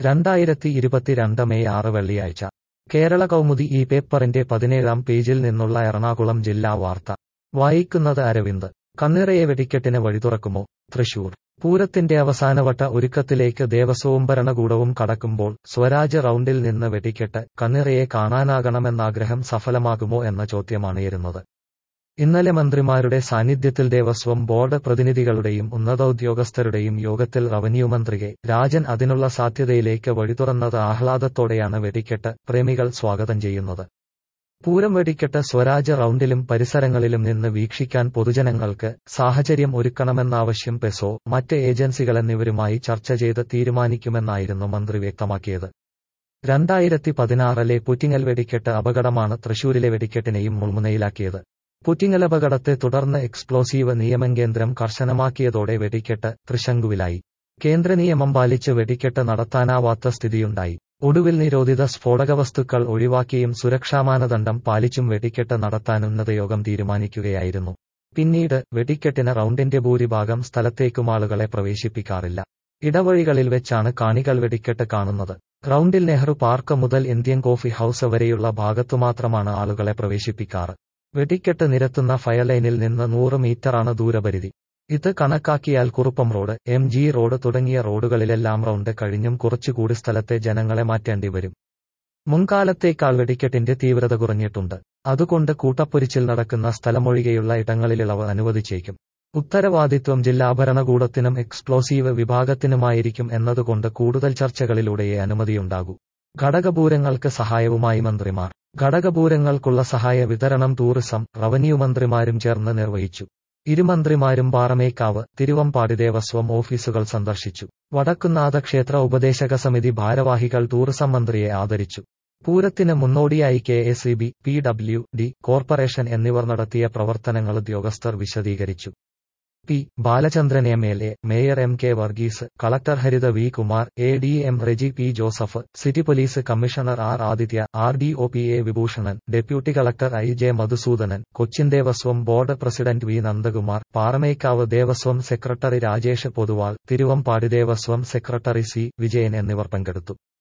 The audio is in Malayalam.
രണ്ടായിരത്തി ഇരുപത്തിരണ്ട് മെയ് ആറ് വെള്ളിയാഴ്ച കേരള കൗമുദി ഈ പേപ്പറിന്റെ പതിനേഴാം പേജിൽ നിന്നുള്ള എറണാകുളം ജില്ലാ വാർത്ത വായിക്കുന്നത് അരവിന്ദ് കണ്ണിറയെ വെടിക്കെട്ടിന് വഴി തുറക്കുമോ തൃശൂർ പൂരത്തിന്റെ അവസാനവട്ട ഒരുക്കത്തിലേക്ക് ദേവസ്വവും ഭരണകൂടവും കടക്കുമ്പോൾ സ്വരാജ് റൗണ്ടിൽ നിന്ന് വെടിക്കെട്ട് കണ്ണിറയെ കാണാനാകണമെന്നാഗ്രഹം സഫലമാകുമോ എന്ന ചോദ്യമാണുയരുന്നത് ഇന്നലെ മന്ത്രിമാരുടെ സാന്നിധ്യത്തിൽ ദേവസ്വം ബോർഡ് പ്രതിനിധികളുടെയും ഉന്നതോദ്യോഗസ്ഥരുടെയും യോഗത്തിൽ റവന്യൂ മന്ത്രി കെ രാജൻ അതിനുള്ള സാധ്യതയിലേക്ക് വഴിതുറന്നത് ആഹ്ലാദത്തോടെയാണ് വെടിക്കെട്ട് പ്രേമികൾ സ്വാഗതം ചെയ്യുന്നത് പൂരം വെടിക്കെട്ട് സ്വരാജ് റൗണ്ടിലും പരിസരങ്ങളിലും നിന്ന് വീക്ഷിക്കാൻ പൊതുജനങ്ങൾക്ക് സാഹചര്യം ഒരുക്കണമെന്നാവശ്യം പെസോ മറ്റ് ഏജൻസികൾ എന്നിവരുമായി ചർച്ച ചെയ്ത് തീരുമാനിക്കുമെന്നായിരുന്നു മന്ത്രി വ്യക്തമാക്കിയത് രണ്ടായിരത്തി പതിനാറിലെ പുറ്റിങ്ങൽ വെടിക്കെട്ട് അപകടമാണ് തൃശൂരിലെ വെടിക്കെട്ടിനെയും മുൾമുനയിലാക്കിയത് പുറ്റിങ്ങൽ അപകടത്തെ തുടർന്ന് എക്സ്പ്ലോസീവ് നിയമം കേന്ദ്രം കർശനമാക്കിയതോടെ വെടിക്കെട്ട് തൃശങ്കുവിലായി കേന്ദ്ര നിയമം പാലിച്ച് വെടിക്കെട്ട് നടത്താനാവാത്ത സ്ഥിതിയുണ്ടായി ഒടുവിൽ നിരോധിത സ്ഫോടക വസ്തുക്കൾ ഒഴിവാക്കിയും സുരക്ഷാ മാനദണ്ഡം പാലിച്ചും വെടിക്കെട്ട് നടത്താൻ ഉന്നതയോഗം തീരുമാനിക്കുകയായിരുന്നു പിന്നീട് വെടിക്കെട്ടിന് റൗണ്ടിന്റെ ഭൂരിഭാഗം സ്ഥലത്തേക്കും ആളുകളെ പ്രവേശിപ്പിക്കാറില്ല ഇടവഴികളിൽ വെച്ചാണ് കാണികൾ വെടിക്കെട്ട് കാണുന്നത് റൗണ്ടിൽ നെഹ്റു പാർക്ക് മുതൽ ഇന്ത്യൻ കോഫി ഹൌസ് വരെയുള്ള ഭാഗത്തുമാത്രമാണ് ആളുകളെ പ്രവേശിപ്പിക്കാറ് വെടിക്കെട്ട് നിരത്തുന്ന ഫയർലൈനിൽ നിന്ന് നൂറ് മീറ്ററാണ് ദൂരപരിധി ഇത് കണക്കാക്കിയാൽ Kuruppam road M G road തുടങ്ങിയ റോഡുകളിലെല്ലാം റൗണ്ട് കഴിഞ്ഞും കുറച്ചുകൂടി സ്ഥലത്തെ ജനങ്ങളെ മാറ്റേണ്ടി വരും മുൻകാലത്തേക്കാൾ വെടിക്കെട്ടിന്റെ തീവ്രത കുറഞ്ഞിട്ടുണ്ട് അതുകൊണ്ട് കൂട്ടപ്പൊരിച്ചിൽ നടക്കുന്ന സ്ഥലമൊഴികെയുള്ള ഇടങ്ങളിലിളവ് അനുവദിച്ചേക്കും ഉത്തരവാദിത്വം ജില്ലാ ഭരണകൂടത്തിനും എക്സ്പ്ലോസീവ് വിഭാഗത്തിനുമായിരിക്കും എന്നതുകൊണ്ട് കൂടുതൽ ചർച്ചകളിലൂടെയേ അനുമതിയുണ്ടാകൂ ഘടകപൂരങ്ങൾക്ക് സഹായവുമായി മന്ത്രിമാർ ഘടകപൂരങ്ങൾക്കുള്ള സഹായ വിതരണം ടൂറിസം റവന്യൂ മന്ത്രിമാരും ചേർന്ന് നിർവഹിച്ചു ഇരുമന്ത്രിമാരും പാറമേക്കാവ് തിരുവമ്പാടി ദേവസ്വം ഓഫീസുകൾ സന്ദർശിച്ചു വടക്കുന്നാഥ ക്ഷേത്ര ഉപദേശക സമിതി ഭാരവാഹികൾ ടൂറിസം മന്ത്രിയെ ആദരിച്ചു പൂരത്തിന് മുന്നോടിയായി K S E B P W D corporation എന്നിവർ നടത്തിയ പ്രവർത്തനങ്ങൾ ഉദ്യോഗസ്ഥർ വിശദീകരിച്ചു P Balachandran M L A mayor M K Varghese collector Haritha V Kumar A D M Reji P Joseph city police commissioner R Aditya R D O P A Vibhushanan deputy collector I J Madhusoodanan Cochin Devaswom board president V Nandakumar Paramekkavu Devaswom secretary Rajesh Poduval Thiruvambadi Devaswom secretary C Vijayan എന്നിവർ പങ്കെടുത്തു